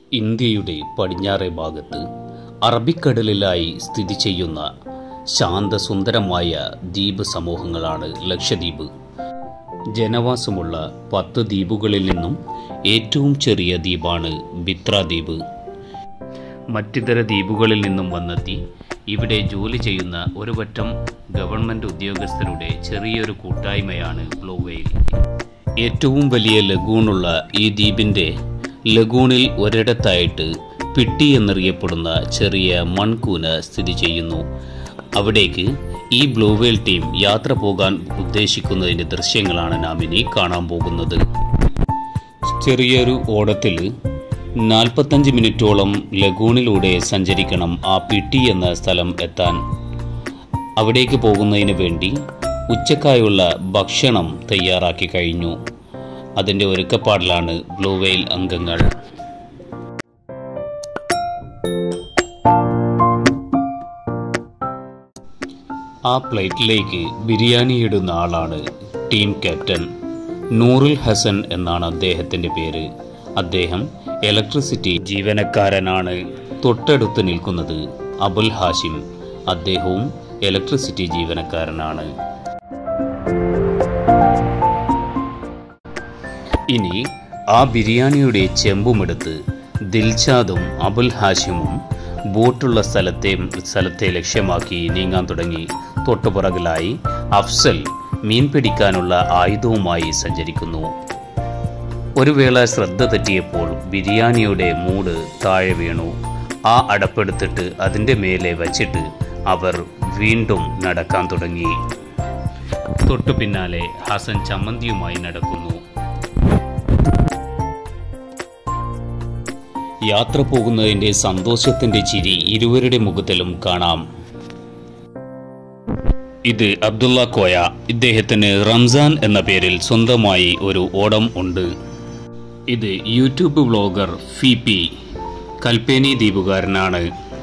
ഇന്ത്യയുടെ പടിഞ്ഞാറേ ഭാഗത്ത് അറബിക്കടലിലായി സ്ഥിതി ചെയ്യുന്ന ശാന്തസുന്ദരമായ ദ്വീപ് സമൂഹങ്ങളാണ് ലക്ഷദ്വീപ് ജനവാസമുള്ള പത്ത് ദ്വീപുകളിൽ നിന്നും ഏറ്റവും ചെറിയ ദ്വീപാണ് ബിത്ര ദ്വീപ് മറ്റിതര ദ്വീപുകളിൽ നിന്നും വന്നെത്തി ഇവിടെ ജോലി ചെയ്യുന്ന ഒരു വറ്റം ഗവൺമെൻറ് ഉദ്യോഗസ്ഥരുടെ ചെറിയൊരു കൂട്ടായ്മയാണ് ബ്ലൂ വെയിൽ ഏറ്റവും വലിയ ലഗൂണുള്ള ഈ ദ്വീപിൻ്റെ ലഗൂണിൽ ഒരിടത്തായിട്ട് പിട്ടി എന്നറിയപ്പെടുന്ന ചെറിയ മൺകൂന സ്ഥിതി ചെയ്യുന്നു അവിടേക്ക് ഈ ബ്ലൂ വെയിൽ ടീം യാത്ര പോകാൻ ഉദ്ദേശിക്കുന്നതിൻ്റെ ദൃശ്യങ്ങളാണ് നാം ഇനി കാണാൻ പോകുന്നത് ചെറിയൊരു ഓടത്തിൽ നാൽപ്പത്തഞ്ച് മിനിറ്റോളം ലഗൂണിലൂടെ സഞ്ചരിക്കണം ആ പിട്ടി എന്ന സ്ഥലം എത്താൻ അവിടേക്ക് പോകുന്നതിന് വേണ്ടി ഉച്ചക്കായുള്ള ഭക്ഷണം തയ്യാറാക്കി കഴിഞ്ഞു അതിൻ്റെ ഒരുക്കപ്പാടിലാണ് ബ്ലൂ വെയിൽ അംഗങ്ങൾ ആ പ്ലേറ്റിലേക്ക് ബിരിയാണി ഇടുന്ന ആളാണ് ടീം ക്യാപ്റ്റൻ നൂറുൽ ഹസൻ എന്നാണ് അദ്ദേഹത്തിൻ്റെ പേര് അദ്ദേഹം ഇലക്ട്രിസിറ്റി ജീവനക്കാരനാണ് തൊട്ടടുത്ത് നിൽക്കുന്നത് അബുൽ ഹാഷിം അദ്ദേഹവും ഇലക്ട്രിസിറ്റി ജീവനക്കാരനാണ് ഇനി ആ ബിരിയാണിയുടെ ചെമ്പുമെടുത്ത് ദിൽഷാദും അബുൽ ഹാഷിമും ബോട്ടുള്ള സ്ഥലത്തെ സ്ഥലത്തെ ലക്ഷ്യമാക്കി നീങ്ങാൻ തുടങ്ങി തൊട്ടുപുറകിലായി അഫ്സൽ മീൻ പിടിക്കാനുള്ള ആയുധവുമായി സഞ്ചരിക്കുന്നു ഒരു വേള ശ്രദ്ധ തെറ്റിയപ്പോൾ ബിരിയാണിയുടെ മൂട് താഴെ വീണു ആ അടപ്പെടുത്തിട്ട് അതിൻ്റെ മേലെ വച്ചിട്ട് അവർ വീണ്ടും നടക്കാൻ തുടങ്ങി തൊട്ടു പിന്നാലെ ഹസൻ ചമ്മന്തിയുമായി നടക്കുന്നു യാത്ര പോകുന്നതിൻ്റെ സന്തോഷത്തിൻ്റെ ചിരി ഇരുവരുടെ മുഖത്തിലും കാണാം ഇത് അബ്ദുള്ള കോയ ഇദ്ദേഹത്തിന് റംസാൻ എന്ന പേരിൽ സ്വന്തമായി ഒരു ഓടം ഉണ്ട് ഇത് യൂട്യൂബ് വ്ളോഗർ ഫി പി കൽപ്പേനി ദ്വീപുകാരനാണ്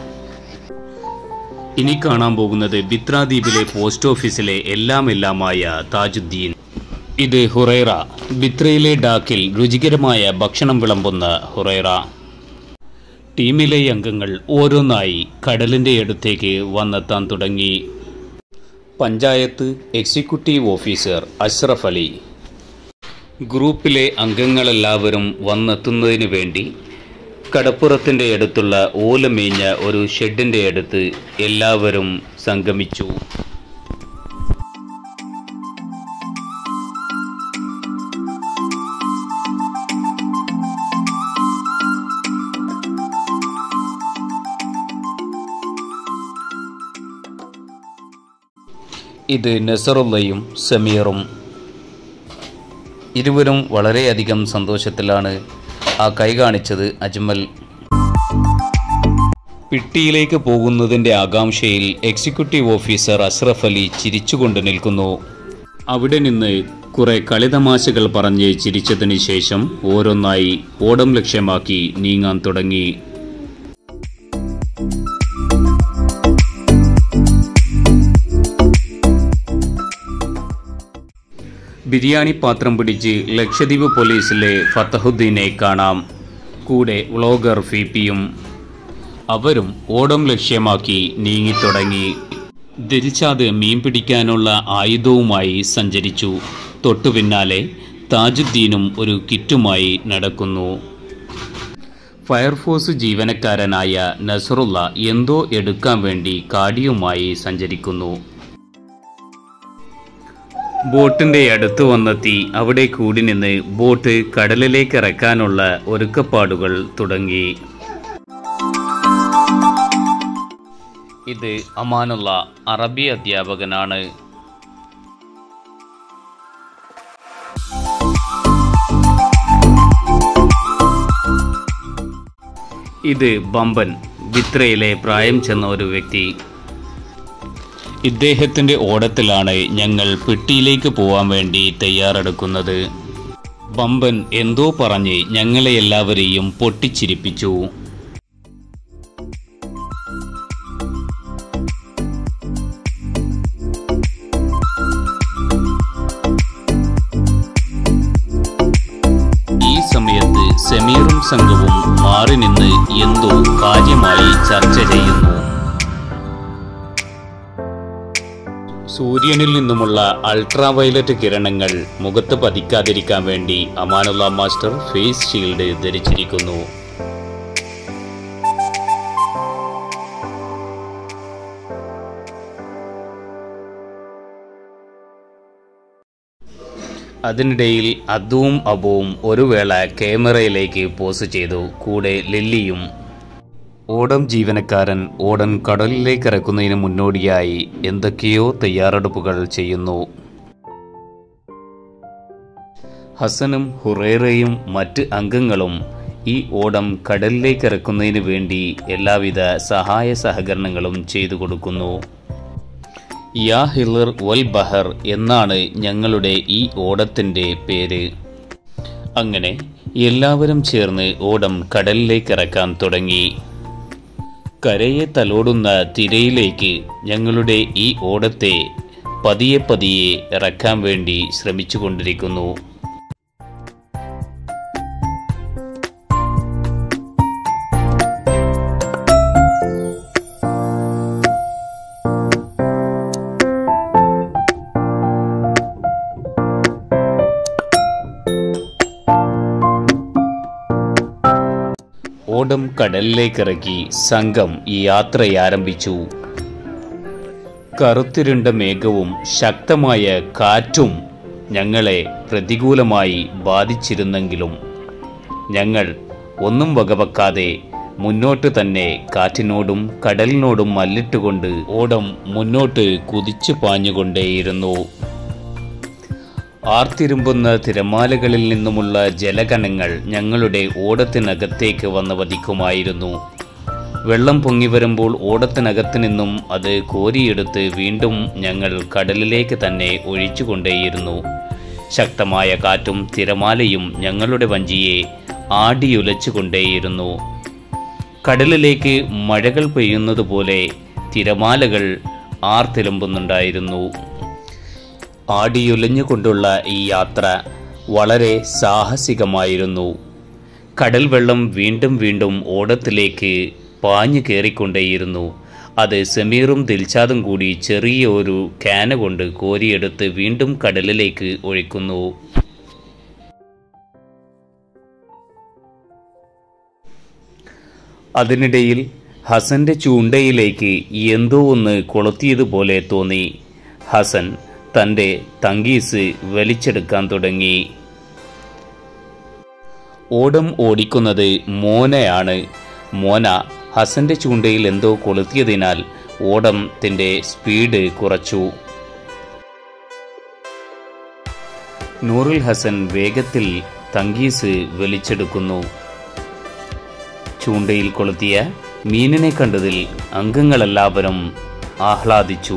ഇനി കാണാൻ പോകുന്നത് ബിത്ര ദ്വീപിലെ പോസ്റ്റ് ഓഫീസിലെ എല്ലാം എല്ലാമായ താജുദ്ദീൻ ഇത് ഹുറൈറ ബിത്രയിലെ ഡാക്കിൽ രുചികരമായ ഭക്ഷണം വിളമ്പുന്ന ഹുറൈറ ടീമിലെ അംഗങ്ങൾ ഓരോന്നായി കടലിൻ്റെ അടുത്തേക്ക് വന്നെത്താൻ തുടങ്ങി പഞ്ചായത്ത് എക്സിക്യൂട്ടീവ് ഓഫീസർ അഷ്റഫ് അലി ഗ്രൂപ്പിലെ അംഗങ്ങളെല്ലാവരും വന്നെത്തുന്നതിന് വേണ്ടി കടപ്പുറത്തിൻ്റെ അടുത്തുള്ള ഓലമേഞ്ഞ ഒരു ഷെഡിൻ്റെ അടുത്ത് എല്ലാവരും സംഗമിച്ചു ഇത് നസറുള്ളയും സമീറും ഇരുവരും വളരെയധികം സന്തോഷത്തിലാണ് ആ കൈ കാണിച്ചത് അജ്മൽ പിട്ടിയിലേക്ക് പോകുന്നതിൻ്റെ ആകാംക്ഷയിൽ എക്സിക്യൂട്ടീവ് ഓഫീസർ അഷ്റഫ് അലി ചിരിച്ചുകൊണ്ട് നിൽക്കുന്നു അവിടെ നിന്ന് കുറെ കളിതമാശകൾ പറഞ്ഞ് ചിരിച്ചതിന് ശേഷം ഓരോന്നായി ഓടം ലക്ഷ്യമാക്കി നീങ്ങാൻ തുടങ്ങി ബിരിയാണി പാത്രം പിടിച്ച് ലക്ഷദ്വീപ് പോലീസിലെ ഫത്തഹുദ്ദീനെ കാണാം കൂടെ വ്ളോഗർ ഫിപിയും അവരും ഓടം ലക്ഷ്യമാക്കി നീങ്ങിത്തുടങ്ങി ദിൽഷാദ് മീൻ പിടിക്കാനുള്ള ആയുധവുമായി സഞ്ചരിച്ചു തൊട്ടു പിന്നാലെ താജുദ്ദീനും ഒരു കിറ്റുമായി നടക്കുന്നു ഫയർഫോഴ്സ് ജീവനക്കാരനായ നസറുള്ള എന്തോ എടുക്കാൻ വേണ്ടി കാടിയുമായി സഞ്ചരിക്കുന്നു ബോട്ടിന്റെ അടുത്ത് വന്നെത്തി അവിടെ കൂടി നിന്ന് ബോട്ട് കടലിലേക്ക് ഇറക്കാനുള്ള ഒരുക്കപ്പാടുകൾ തുടങ്ങി ഇത് അമാനുള്ള അറബി അധ്യാപകനാണ് ഇത് ബമ്പൻ ബിത്രയിലെ പ്രായം ചെന്ന ഒരു വ്യക്തി ഇദ്ദേഹത്തിൻ്റെ ഓടത്തിലാണ് ഞങ്ങൾ പെട്ടിയിലേക്ക് പോവാൻ വേണ്ടി തയ്യാറെടുക്കുന്നത് ബമ്പൻ എന്തോ പറഞ്ഞ് ഞങ്ങളെ എല്ലാവരെയും പൊട്ടിച്ചിരിപ്പിച്ചു ഈ സമയത്ത് സമീറും സംഘവും മാറി നിന്ന് എന്തോ കാര്യമായി ചർച്ച ചെയ്യുന്നു സൂര്യനിൽ നിന്നുമുള്ള അൾട്രാവയലറ്റ് കിരണങ്ങൾ മുഖത്ത് പതിക്കാതിരിക്കാൻ വേണ്ടി അമാനുള്ള മാസ്റ്റർ ഫേസ് ഷീൽഡ് ധരിച്ചിരിക്കുന്നു അതിനിടയിൽ അതുവും അബുവും ഒരു വേള ക്യാമറയിലേക്ക് പോസ് ചെയ്തു കൂടെ ലില്ലിയും ഓടം ജീവനക്കാരൻ ഓടൻ കടലിലേക്ക് ഇറക്കുന്നതിന് മുന്നോടിയായി എന്തൊക്കെയോ തയ്യാറെടുപ്പുകൾ ചെയ്യുന്നു ഹസനും ഹുറേറയും മറ്റ് അംഗങ്ങളും ഈ ഓടം കടലിലേക്ക് ഇറക്കുന്നതിന് വേണ്ടി എല്ലാവിധ സഹായ സഹകരണങ്ങളും ചെയ്തു കൊടുക്കുന്നു യാ ഹിലർ വൽ ബഹർ എന്നാണ് ഞങ്ങളുടെ ഈ ഓടത്തിൻ്റെ പേര് അങ്ങനെ എല്ലാവരും ചേർന്ന് ഓടം കടലിലേക്ക് ഇറക്കാൻ തുടങ്ങി കരയെ തലോടുന്ന തിരയിലേക്ക് ഞങ്ങളുടെ ഈ ഓടത്തെ പതിയെ പതിയെ ഇറക്കാൻ വേണ്ടി ശ്രമിച്ചുകൊണ്ടിരിക്കുന്നു ഓടം കടലിലേക്കിറക്കി സംഘം ഈ യാത്ര ആരംഭിച്ചു കറുത്തിരുണ്ട മേഘവും ശക്തമായ കാറ്റും ഞങ്ങളെ പ്രതികൂലമായി ബാധിച്ചിരുന്നെങ്കിലും ഞങ്ങൾ ഒന്നും വകവെക്കാതെ മുന്നോട്ട് തന്നെ കാറ്റിനോടും കടലിനോടും മല്ലിട്ടുകൊണ്ട് ഓടം മുന്നോട്ട് കുതിച്ചു പാഞ്ഞുകൊണ്ടേയിരുന്നു ആർത്തിരുമ്പുന്ന തിരമാലകളിൽ നിന്നുമുള്ള ജലകണങ്ങൾ ഞങ്ങളുടെ ഓടത്തിനകത്തേക്ക് വന്ന് വധിക്കുമായിരുന്നു വെള്ളം പൊങ്ങി വരുമ്പോൾ ഓടത്തിനകത്ത് നിന്നും അത് കോരിയെടുത്ത് വീണ്ടും ഞങ്ങൾ കടലിലേക്ക് തന്നെ ഒഴിച്ചുകൊണ്ടേയിരുന്നു ശക്തമായ കാറ്റും തിരമാലയും ഞങ്ങളുടെ വഞ്ചിയെ ആടിയുലച്ചുകൊണ്ടേയിരുന്നു കടലിലേക്ക് മഴകൾ പെയ്യുന്നത് പോലെ തിരമാലകൾ ആർത്തിരമ്പുന്നുണ്ടായിരുന്നു ആടിയുലഞ്ഞുകൊണ്ടുള്ള ഈ യാത്ര വളരെ സാഹസികമായിരുന്നു കടൽ വെള്ളം വീണ്ടും വീണ്ടും ഓടത്തിലേക്ക് പാഞ്ഞു കയറിക്കൊണ്ടേയിരുന്നു അത് സമീറും ദിൽഷാദും കൂടി ചെറിയ ഒരു ക്യാന കൊണ്ട് കോരിയെടുത്ത് വീണ്ടും കടലിലേക്ക് ഒഴിക്കുന്നു അതിനിടയിൽ ഹസന്റെ ചൂണ്ടയിലേക്ക് എന്തോ ഒന്ന് കൊളുത്തിയതുപോലെ തോന്നി ഹസൻ തൻ്റെ തങ്കീസ് വലിച്ചെടുക്കാൻ തുടങ്ങി ഓടം ഓടിക്കുന്നത് മോനയാണ് മോന ഹസന്റെ ചൂണ്ടയിൽ എന്തോ കൊളുത്തിയതിനാൽ ഓടത്തിന്റെ സ്പീഡ് കുറച്ചു നൂറുൽ ഹസൻ വേഗത്തിൽ തങ്കീസ് വലിച്ചെടുക്കുന്നു ചൂണ്ടയിൽ കൊളുത്തിയ മീനിനെ കണ്ടതിൽ അംഗങ്ങളെല്ലാവരും ആഹ്ലാദിച്ചു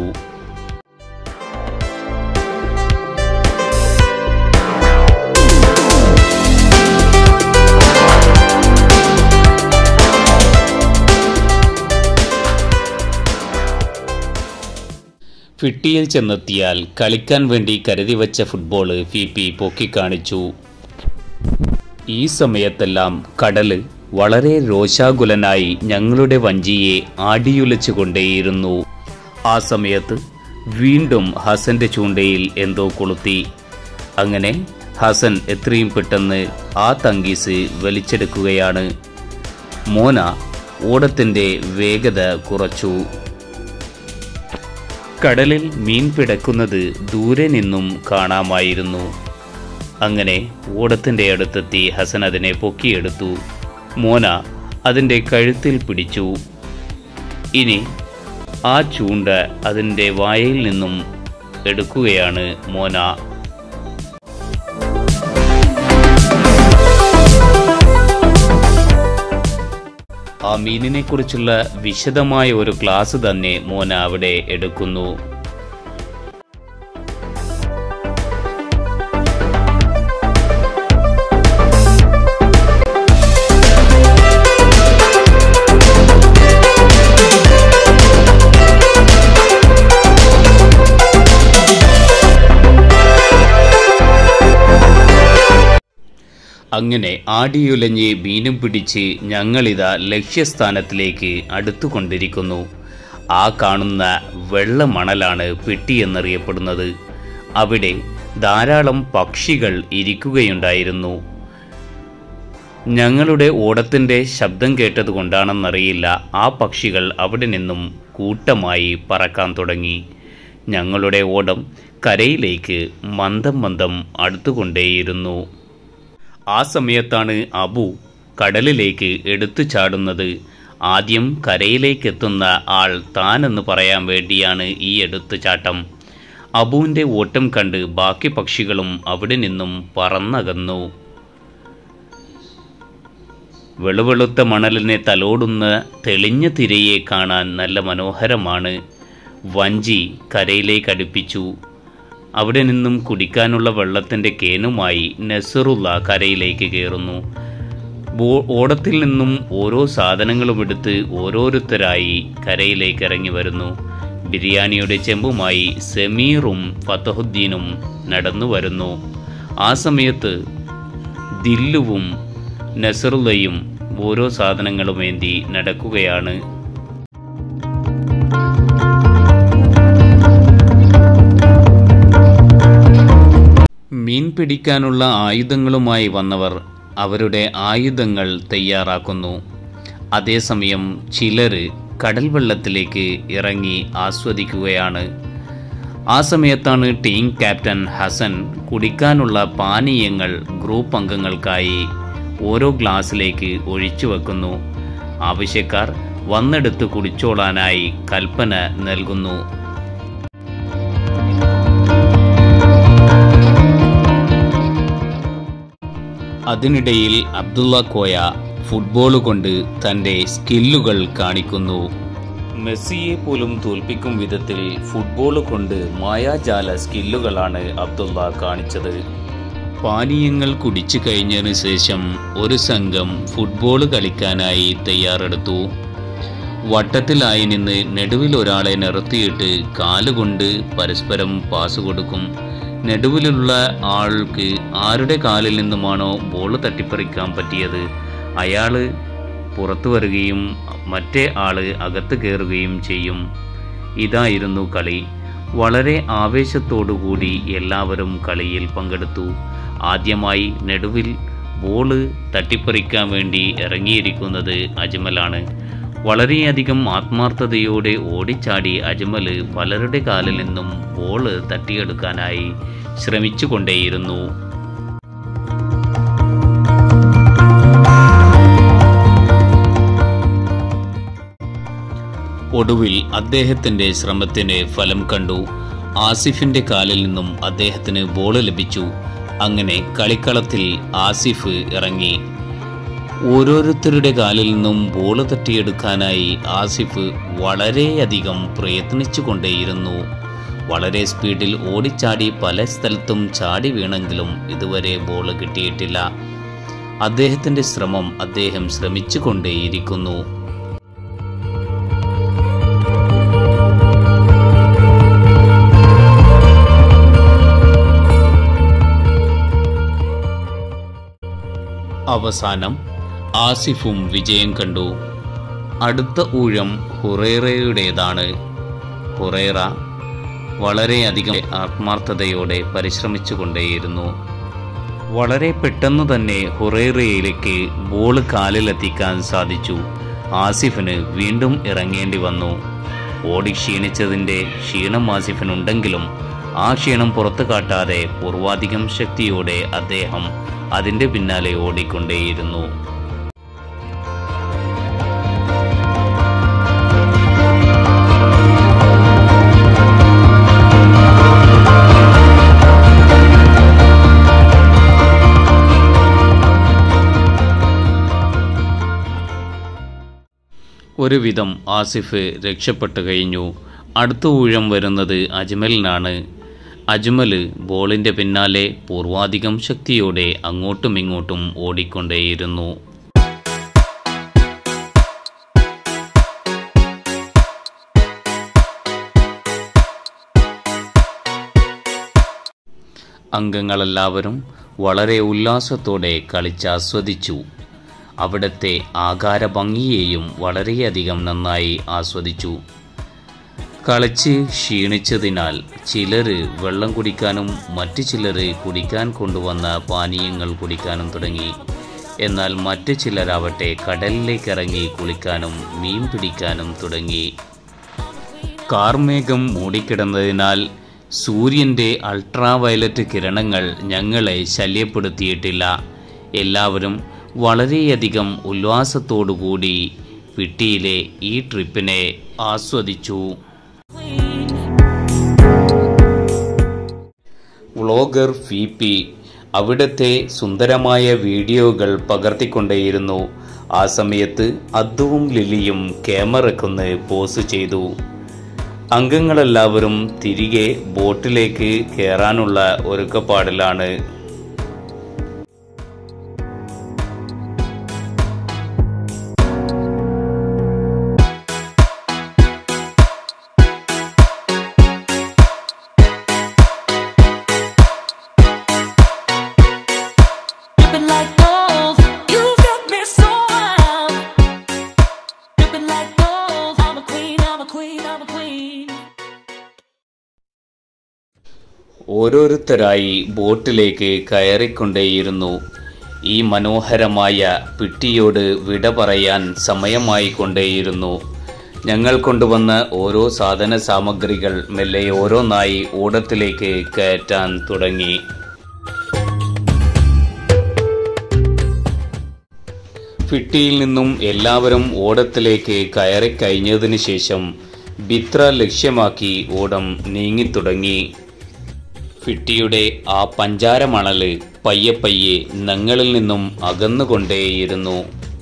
ഫിട്ടിയിൽ ചെന്നെത്തിയാൽ കളിക്കാൻ വേണ്ടി കരുതി വച്ച ഫുട്ബോള് ഫിപി പൊക്കിക്കാണിച്ചു ഈ സമയത്തെല്ലാം കടല് വളരെ രോഷാകുലനായി ഞങ്ങളുടെ വഞ്ചിയെ ആടിയുലച്ചു കൊണ്ടേയിരുന്നു ആ സമയത്ത് വീണ്ടും ഹസന്റെ ചൂണ്ടയിൽ എന്തോ കൊളുത്തി അങ്ങനെ ഹസൻ എത്രയും പെട്ടെന്ന് ആ തങ്കീസ് വലിച്ചെടുക്കുകയാണ് മോന ഓടത്തിന്റെ വേഗത കുറച്ചു കടലിൽ മീൻ പിടക്കുന്നത് ദൂരെ നിന്നും കാണാമായിരുന്നു അങ്ങനെ ഓടത്തിന്റെ അടുത്തെത്തി ഹസൻ അതിനെ പൊക്കിയെടുത്തു മോന അതിൻ്റെ കഴുത്തിൽ പിടിച്ചു ഇനി ആ ചൂണ്ട അതിൻ്റെ വായയിൽ നിന്നും എടുക്കുകയാണ് മോന ആ മീനിനെ കുറിച്ചുള്ള വിശദമായ ഒരു ക്ലാസ് തന്നെ മോന അവിടെ എടുക്കുന്നു അങ്ങനെ ആടിയുലഞ്ഞ് മീനും പിടിച്ച് ഞങ്ങളിതാ ലക്ഷ്യസ്ഥാനത്തിലേക്ക് അടുത്തുകൊണ്ടിരിക്കുന്നു ആ കാണുന്ന വെള്ള മണലാണ് പെട്ടി എന്നറിയപ്പെടുന്നത് അവിടെ ധാരാളം പക്ഷികൾ ഇരിക്കുകയുണ്ടായിരുന്നു ഞങ്ങളുടെ ഓടത്തിൻ്റെ ശബ്ദം കേട്ടതുകൊണ്ടാണെന്നറിയില്ല ആ പക്ഷികൾ അവിടെ നിന്നും കൂട്ടമായി പറക്കാൻ തുടങ്ങി ഞങ്ങളുടെ ഓടം കരയിലേക്ക് മന്ദം മന്ദം അടുത്തുകൊണ്ടേയിരുന്നു ആ സമയത്താണ് അബു കടലിലേക്ക് എടുത്തു ചാടുന്നത് ആദ്യം കരയിലേക്കെത്തുന്ന ആൾ താനെന്ന് പറയാൻ വേണ്ടിയാണ് ഈ എടുത്തുചാട്ടം അബുവിൻ്റെ ഓട്ടം കണ്ട് ബാക്കി പക്ഷികളും അവിടെ നിന്നും പറന്നകന്നു വെളുവെളുത്ത മണലിനെ തലോടുന്ന തെളിഞ്ഞ തിരയെ കാണാൻ നല്ല മനോഹരമാണ് വഞ്ചി കരയിലേക്ക് അടുപ്പിച്ചു അവിടെ നിന്നും കുടിക്കാനുള്ള വെള്ളത്തിൻ്റെ കേനുമായി നസറുള്ള കരയിലേക്ക് കയറുന്നു ബോ- ഓടത്തിൽ നിന്നും ഓരോ സാധനങ്ങളും എടുത്ത് ഓരോരുത്തരായി കരയിലേക്ക് ഇറങ്ങി വരുന്നു ബിരിയാണിയുടെ ചെമ്പുമായി സമീറും ഫതഹുദ്ദീനും നടന്നു വരുന്നു ആ സമയത്ത് ദില്ലുവും നസറുള്ളയും ഓരോ സാധനങ്ങളും ഏന്തി നടക്കുകയാണ് മീൻ പിടിക്കാനുള്ള ആയുധങ്ങളുമായി വന്നവർ അവരുടെ ആയുധങ്ങൾ തയ്യാറാക്കുന്നു അതേസമയം ചിലർ കടൽ വെള്ളത്തിലേക്ക് ഇറങ്ങി ആസ്വദിക്കുകയാണ് ആ സമയത്താണ് ടീം ക്യാപ്റ്റൻ ഹസൻ കുടിക്കാനുള്ള പാനീയങ്ങൾ ഗ്രൂപ്പ് അംഗങ്ങൾക്കായി ഓരോ ഗ്ലാസ്സിലേക്ക് ഒഴിച്ചു വെക്കുന്നു ആവശ്യക്കാർ വന്നെടുത്ത് കുടിച്ചോളാനായി കൽപ്പന നൽകുന്നു അതിനിടയിൽ അബ്ദുള്ള കോയ ഫുട്ബോൾ കൊണ്ട് തൻ്റെ സ്കില്ലുകൾ കാണിക്കുന്നു മെസ്സിയെ പോലും തോൽപ്പിക്കും വിധത്തിൽ ഫുട്ബോൾ കൊണ്ട് മായാജാല സ്കില്ലുകളാണ് അബ്ദുള്ള കാണിച്ചത് പാനീയങ്ങൾ കുടിച്ചു കഴിഞ്ഞതിന് ശേഷം ഒരു സംഘം ഫുട്ബോൾ കളിക്കാനായി തയ്യാറെടുത്തു വട്ടത്തിലായി നിന്ന് നെടുവിൽ ഒരാളെ നിർത്തിയിട്ട് കാലുകൊണ്ട് പരസ്പരം പാസ് കൊടുക്കും നെടുവിലുള്ള ആൾക്ക് ആരുടെ കാലിൽ നിന്നുമാണോ ബോൾ തട്ടിപ്പറിക്കാൻ പറ്റിയത് അയാള് പുറത്തു വരികയും മറ്റേ ആള് അകത്ത് കയറുകയും ചെയ്യും ഇതായിരുന്നു കളി വളരെ ആവേശത്തോടുകൂടി എല്ലാവരും കളിയിൽ പങ്കെടുത്തു ആദ്യമായി നെടുവിൽ ബോള് തട്ടിപ്പറിക്കാൻ വേണ്ടി ഇറങ്ങിയിരിക്കുന്നത് അജ്മലാണ് വളരെയധികം ആത്മാർത്ഥതയോടെ ഓടിച്ചാടി അജ്മൽ പലരുടെ കാലിൽ നിന്നും ബോള് തട്ടിയെടുക്കാനായി ശ്രമിച്ചുകൊണ്ടേയിരുന്നു ഒടുവിൽ അദ്ദേഹത്തിന്റെ ശ്രമത്തിന് ഫലം കണ്ടു ആസിഫിന്റെ കാലിൽ നിന്നും അദ്ദേഹത്തിന് ബോൾ ലഭിച്ചു അങ്ങനെ കളിക്കളത്തിൽ ആസിഫ് ഇറങ്ങി ഓരോരുത്തരുടെ കാലിൽ നിന്നും ബോൾ തട്ടിയെടുക്കാനായി ആസിഫ് വളരെയധികം പ്രയത്നിച്ചു കൊണ്ടേയിരുന്നു വളരെ സ്പീഡിൽ ഓടിച്ചാടി പല സ്ഥലത്തും ചാടി വീണെങ്കിലും ഇതുവരെ ബോൾ കിട്ടിയിട്ടില്ല അദ്ദേഹത്തിന്റെ ശ്രമം അദ്ദേഹം ശ്രമിച്ചു കൊണ്ടേയിരിക്കുന്നു അവസാനം ആസിഫും വിജയം കണ്ടു അടുത്ത ഊഴം ഹുറേറയുടേതാണ് ഹുറേറ വളരെയധികം ആത്മാർത്ഥതയോടെ പരിശ്രമിച്ചുകൊണ്ടേയിരുന്നു വളരെ പെട്ടെന്ന് തന്നെ ഹുറേറയിലേക്ക് ബോൾ കാലിലെത്തിക്കാൻ സാധിച്ചു ആസിഫിന് വീണ്ടും ഇറങ്ങേണ്ടി വന്നു ഓടി ക്ഷീണിച്ചതിൻ്റെ ക്ഷീണം ആസിഫിനുണ്ടെങ്കിലും ആ ക്ഷീണം പുറത്തു കാട്ടാതെ പൂർവാധികം ശക്തിയോടെ അദ്ദേഹം അതിൻ്റെ പിന്നാലെ ഓടിക്കൊണ്ടേയിരുന്നു ഒരുവിധം ആസിഫ് രക്ഷപ്പെട്ടു കഴിഞ്ഞു അടുത്ത ഊഴം വരുന്നത് അജ്മലിനാണ് അജ്മൽ ബോളിൻ്റെ പിന്നാലെ പൂർവാധികം ശക്തിയോടെ അങ്ങോട്ടും ഇങ്ങോട്ടും ഓടിക്കൊണ്ടേയിരുന്നു അംഗങ്ങളെല്ലാവരും വളരെ ഉല്ലാസത്തോടെ കളിച്ചാസ്വദിച്ചു അവിടുത്തെ ആകാര ഭംഗിയെയും വളരെയധികം നന്നായി ആസ്വദിച്ചു കളിച്ച് ക്ഷീണിച്ചതിനാൽ ചിലർ വെള്ളം കുടിക്കാനും മറ്റു ചിലർ കുടിക്കാൻ കൊണ്ടുവന്ന പാനീയങ്ങൾ കുടിക്കാനും തുടങ്ങി എന്നാൽ മറ്റു ചിലരാവട്ടെ കടലിലേക്ക് ഇറങ്ങി കുളിക്കാനും മീൻ പിടിക്കാനും തുടങ്ങി കാർമേഘം മൂടിക്കിടന്നതിനാൽ സൂര്യൻ്റെ അൾട്രാവയലറ്റ് കിരണങ്ങൾ ഞങ്ങളെ ശല്യപ്പെടുത്തിയിട്ടില്ല എല്ലാവരും വളരെയധികം ഉല്ലാസത്തോടുകൂടി പിട്ടിയിലെ ഈ ട്രിപ്പിനെ ആസ്വദിച്ചു വ്ളോഗർ വി പി അവിടുത്തെ സുന്ദരമായ വീഡിയോകൾ പകർത്തിക്കൊണ്ടേയിരുന്നു ആ സമയത്ത് അദ്ദുവും ലിലിയും ക്യാമറക്കൊന്ന് പോസ് ചെയ്തു അംഗങ്ങളെല്ലാവരും തിരികെ ബോട്ടിലേക്ക് കയറാനുള്ള ഒരുക്കപ്പാടിലാണ് Dripping like gold, you got me so wild. Dripping like gold, I'm a queen, I'm a queen, I'm a queen. ഓരോരുത്തരായി ബോട്ടിലേക്ക് കയറിക്കൊണ്ടേയിരുന്നു ഈ മനോഹരമായ പിട്ടിയോട് വിട പറയാൻ സമയമായി കൊണ്ടേയിരുന്നു ഞങ്ങൾ കൊണ്ടുവന്ന ഓരോ സാധന സാമഗ്രികൾ മെല്ലെ ഓരോന്നായി ഓടത്തിലേക്ക് കയറ്റാൻ തുടങ്ങി ഫിട്ടിയിൽ നിന്നും എല്ലാവരും ഓടത്തിലേക്ക് കയറി കഴിഞ്ഞതിന് ശേഷം ബിത്ര ലക്ഷ്യമാക്കി ഓടം നീങ്ങിത്തുടങ്ങി ഫിട്ടിയുടെ ആ പഞ്ചാരമണല് പയ്യെ പയ്യെ ഞങ്ങളിൽ നിന്നും അകന്നുകൊണ്ടേയിരുന്നു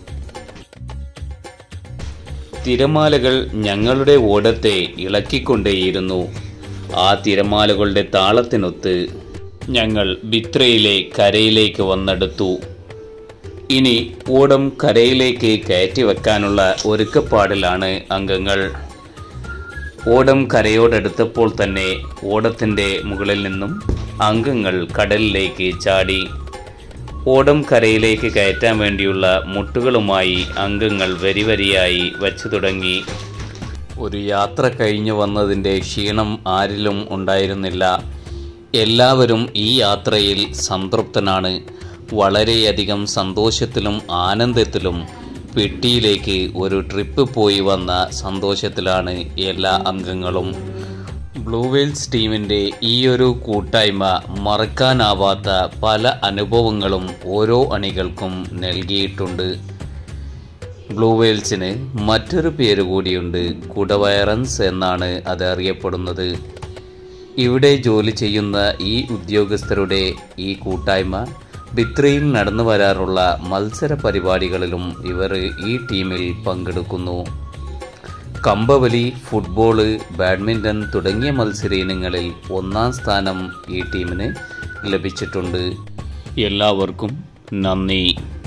തിരമാലകൾ ഞങ്ങളുടെ ഓടത്തെ ഇളക്കിക്കൊണ്ടേയിരുന്നു ആ തിരമാലകളുടെ താളത്തിനൊത്ത് ഞങ്ങൾ ബിത്രയിലെ കരയിലേക്ക് വന്നെടുത്തു ഇനി ഓടം കരയിലേക്ക് കയറ്റി വെക്കാനുള്ള ഒരുക്കപ്പാടിലാണ് അംഗങ്ങൾ ഓടം കരയോടടുത്തപ്പോൾ തന്നെ ഓടത്തിൻ്റെ മുകളിൽ നിന്നും അംഗങ്ങൾ കടലിലേക്ക് ചാടി ഓടം കരയിലേക്ക് കയറ്റാൻ വേണ്ടിയുള്ള മുട്ടുകളുമായി അംഗങ്ങൾ വരിവരിയായി വച്ചു തുടങ്ങി ഒരു യാത്ര കഴിഞ്ഞു വന്നതിൻ്റെ ക്ഷീണം ആരിലും ഉണ്ടായിരുന്നില്ല എല്ലാവരും ഈ യാത്രയിൽ സംതൃപ്തനാണ് വളരെയധികം സന്തോഷത്തിലും ആനന്ദത്തിലും പെട്ടിയിലേക്ക് ഒരു ട്രിപ്പ് പോയി വന്ന സന്തോഷത്തിലാണ് എല്ലാ അംഗങ്ങളും ബ്ലൂ വെയിൽസ് ടീമിൻ്റെ ഈ ഒരു കൂട്ടായ്മ മറക്കാനാവാത്ത പല അനുഭവങ്ങളും ഓരോ അണികൾക്കും നൽകിയിട്ടുണ്ട് ബ്ലൂ വെയിൽസിന് മറ്റൊരു പേര് കൂടിയുണ്ട് കുടവയറൻസ് എന്നാണ് അത് അറിയപ്പെടുന്നത് ഇവിടെ ജോലി ചെയ്യുന്ന ഈ ഉദ്യോഗസ്ഥരുടെ ഈ കൂട്ടായ്മ ബിത്രയിൽ നടന്നു വരാറുള്ള മത്സര പരിപാടികളിലും ഇവർ ഈ ടീമിൽ പങ്കെടുക്കുന്നു കമ്പവലി ഫുട്ബോള് ബാഡ്മിൻ്റൺ തുടങ്ങിയ മത്സര ഇനങ്ങളിൽ ഒന്നാം സ്ഥാനം ഈ ടീമിന് ലഭിച്ചിട്ടുണ്ട് എല്ലാവർക്കും നന്ദി